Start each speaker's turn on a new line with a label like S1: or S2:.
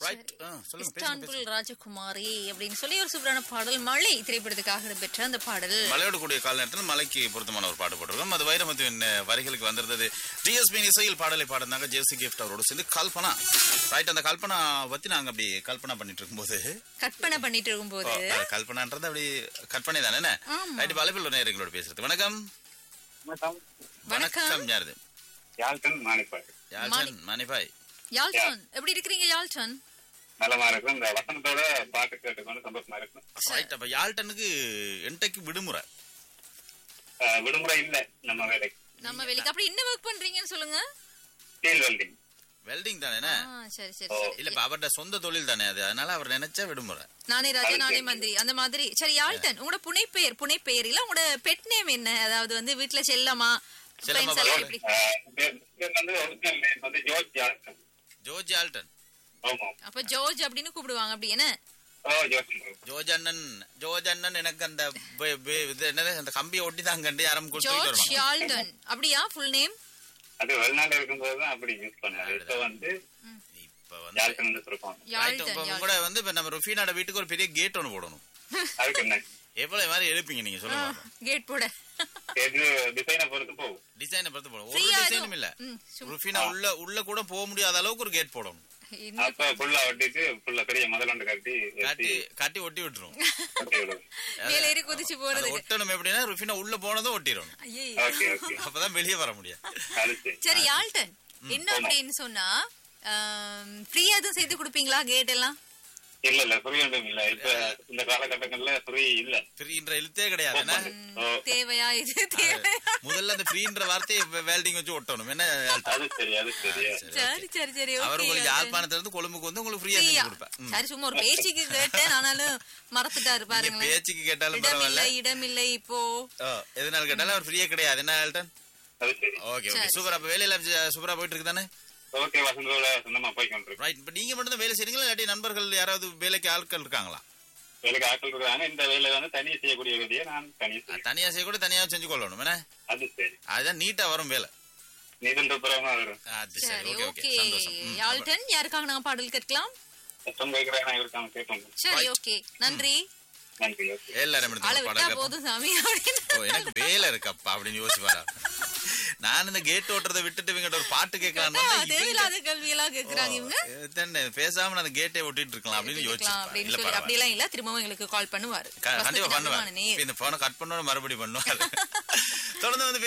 S1: Right சொல்லுங்க பேசுங்க, பேசுங்க.
S2: இஸ்தான்புல் ராஜகுமாரி அப்படின்னு சொல்லி ஒரு சூப்பரான பாடல் மழை திரைப்படத்துக்காக இடம்பெற்ற அந்த பாடல்
S1: மலையோட கூடிய கால நேரத்தில் மலைக்கு பொருத்தமான ஒரு பாட்டு போட்டிருக்கோம் அது வைரமுத்துவின் அஹ், வரிகளுக்கு வந்திருந்தது டிஎஸ்பி இசையில் பாடலை பாடினாங்க ஜேசி கிஃப்ட் அவரோட சேர்ந்து கல்பனா ரைட் அந்த கல்பனா பத்தி நாங்க அப்படி கல்பனா பண்ணிட்டு இருக்கும்போது
S2: கற்பனை பண்ணிட்டு இருக்கும்போது
S1: ஓ, அஹ், கல்பனான்றது அப்படி கற்பனை தானே என்ன
S2: ஆமா.
S1: ரைட் வலைப்பில் நேயர்களோட பேசுறது வணக்கம்
S3: வணக்கம்
S1: வணக்கம் யாருது
S3: யாழ்கன் மாணிப்பாடு
S1: யாழ்சன் மணிபாய்
S2: யாழ்டன் எப்படி இருக்கிறீங்க யாழ்டன்
S3: நலமா இருக்கும் இந்த வசனத்தோட பாட்டு கேட்டுக்கொண்டு சந்தோஷமா இருக்கும்
S1: ரைட் அப்ப யாழ்டனுக்கு என்டைக்கு விடுமுறை
S3: அஹ், விடுமுறை இல்ல நம்ம வேலைக்கு
S2: நம்ம வேலைக்கு அப்படி என்ன ஒர்க் பண்றீங்கன்னு சொல்லுங்க
S3: ஸ்டீல் வெல்டிங்
S1: வெல்டிங் தானே என்ன?
S2: ஆ, சரி சரி சரி
S1: இல்ல இப்ப அவரோட சொந்த தொழில் தானே அது அதனால அவர் நினைச்சா விடுமுறை
S2: நானே ராஜா நானே மந்திரி அந்த மாதிரி சரி யாழ்டன் உங்களோட புனைப்பெயர் புனைப்பெயர் இல்ல உங்களோட பெட் நேம் என்ன அதாவது வந்து வீட்ல செல்லமா
S1: செல்லம்மா
S2: friends எல்லாம்
S1: பரவாயில்ல.
S2: எப்படி
S3: பேர் வந்து ஒரிஜினல் நேம் வந்து ஜோர்ஜ் யாழ்கன்
S1: ஜோர்ஜ் ஆல்டன்
S3: ஆமா
S2: அப்ப ஜோர்ஜ் அப்படின்னு கூப்பிடுவாங்க அப்படி என்ன
S3: ஓ ஜோர்ஜ்
S1: ஜோர்ஜ் அண்ணன் ஜோர்ஜ் அண்ணன் எனக்கு அந்த பே- பே- இது என்னது அந்த கம்பியை ஒட்டி தான் கண்டு யாரும் கொடுத்துட்டு
S2: ஜார்ஜ்
S1: வருவாங்க
S2: யால்டன் அப்படியா ஃபுல் நேம்
S3: அது வெளிநாட்டுல இருக்கும்போது தான் அப்படி யூஸ் பண்ணாரு இப்ப வந்து
S1: இப்ப வந்து
S3: யாழ்கன் சொல்லுவாங்க
S1: Right,
S2: யாழ்டன்
S1: இப்ப
S2: யாழ்டன்.
S1: கூட வந்து இப்ப நம்ம ருஃபீனாட வீட்டுக்கு ஒரு பெரிய கேட் ஒன்னு போடணும்
S3: அதுக்கு என்ன
S1: எவ்வளவு மாதிரி எழுப்பீங்க நீங்க சொல்லுங்க பாப்போம்.
S2: கேட் போட
S3: இது டிசைனை பொறுத்து போகும்
S1: டிசைனை பொறுத்து போடணும் ஒரு
S2: ஃப்ரீயா
S1: டிசைனும் இல்ல
S2: ம், சும்மா.
S1: ருஃபீனா உள்ள உள்ள கூட போக முடியாத அளவுக்கு ஒரு கேட் போடணும்
S2: இன்னும்
S3: அப்ப ஃபுல்லா ஒட்டிட்டு ஃபுல்லா பெரிய முதலாண்டு கட்டி
S1: காட்டி காட்டி ஒட்டி விட்டுரும்
S3: கட்டி விடுவோம்
S2: மேல ஏறி குதிச்சு
S1: அது
S2: போறதுக்கு
S1: ஒட்டணும் எப்படின்னா ருஃபீனா உள்ள போனதும் ஒட்டிடணும்
S2: ஐயே
S3: ஓகே ஓகே
S1: அப்பதான் வெளியே வர முடியாது
S3: அது சரி
S2: சரி யாழ்டன் என்ன அப்படின்னு சொன்னா ஃப்ரீயா எதுவும் செய்து கொடுப்பீங்களா கேட் எல்லாம்
S3: இல்ல இல்ல ஃப்ரீ ஒன்றும் இல்ல இப்ப இந்த காலகட்டங்கள்ல ஃப்ரீ இல்ல
S1: ஃப்ரீன்ற எழுத்தே கிடையாது என்ன?
S3: ஓ,
S2: தேவையா இது தேவையா
S1: முதல்ல அந்த ஃப்ரீன்ற வார்த்தையை வெல்டிங் வச்சு ஒட்டணும் என்ன
S3: அது சரி அது சரி
S2: சரி சரி சரி
S1: அவர்
S2: ஓகே
S1: உங்களுக்கு யாழ்ப்பாணத்துல இருந்து கொழும்புக்கு வந்து உங்களுக்கு ஃப்ரீயா செஞ்சு கொடுப்பேன் ம்.
S2: சரி சும்மா ஒரு பேச்சுக்கு கேட்டேன் ஆனாலும் மறந்துட்டாரு
S1: நீங்க
S2: பாருங்களேன்
S1: பேச்சுக்கு கேட்டாலும்
S2: இடமில்லை
S1: பரவாயில்ல
S2: இடமில்லை இப்போ
S1: ஓ, எதனால கேட்டாலும் அவர் ஃப்ரீயா கிடையாது என்ன ஆல்டன்
S3: அது சரி
S1: ஓகே ஓகே
S2: சரி.
S1: சூப்பர் அப்ப வேலையில சூப்பரா போயிட்டு இருக்கு தானே
S3: ஓகே வசந்தோட சொந்தமா போய் கொண்டிருக்கோம்
S1: ரைட் இப்ப நீங்க மட்டும் தான் வேலை செய்றீங்களா இல்லாட்டி நண்பர்கள் யாராவது வேலைக்கு ஆட்கள் இருக்காங்களா
S3: வேலைக்கு ஆட்கள் இருக்காங்க இந்த வேலை வந்து தனியா செய்யக்கூடிய வேலையை நான் தனியா
S1: அது
S3: செய்வேன்
S1: தனியா செய்ய கூட தனியா செஞ்சு கொள்ளணும் என்ன
S3: அது சரி
S1: அதுதான் நீட்டா வரும் வேலை
S3: நீதன்ற புறமா வரும்
S1: அது சரி
S2: சரி
S1: ஓகே ஓகே
S2: ஓகே
S1: சந்தோஷம் ம்.
S2: யாழ்டன் யாருக்காக நாங்க பாடல் கேட்கலாம்
S3: சத்தம் கேட்கிறேன் இருக்காங்க கேட்போம்
S2: சரி ஓகே நன்றி
S3: நன்றி ஓகே
S1: எல்லாரும் எடுத்து
S2: ஆளை
S1: ஒரு
S2: விட்டா
S1: படம் கேட்போம்.
S2: போதும் சாமி அப்படின்னு
S1: ஓ எனக்கு வேலை இருக்கப்பா அப்படின்னு யோசிப்பாரா நான் இந்த கேட் ஓட்டுறதை விட்டுட்டு இவங்கிட்ட ஒரு பாட்டு கேட்கலாம்னு வந்தா இவங்க-
S2: தேவையில்லாத கேள்வி எல்லாம் கேக்குறாங்க இவங்க
S1: ஓ, இதுதானே, பேசாம நான் அந்த கேட்டை ஒட்டிட்டு இருக்கலாம் அப்படின்னு
S2: கேட்கலாம்
S1: யோசிச்சு
S2: அப்படின்னு
S1: இல்ல
S2: சொல்லி
S1: பரவாயில்ல
S2: அப்படியெல்லாம் இல்ல திரும்பவும் எங்களுக்கு கால் பண்ணுவாரு
S1: கண்டிப்பா
S2: வசதிக்கு
S1: பண்ணுவேன்
S2: அதிகமான நேரம்.
S1: இந்த போனை கட் பண்ணணும் மறுபடியும் பண்ணுவாரு தொடர்ந்து வந்து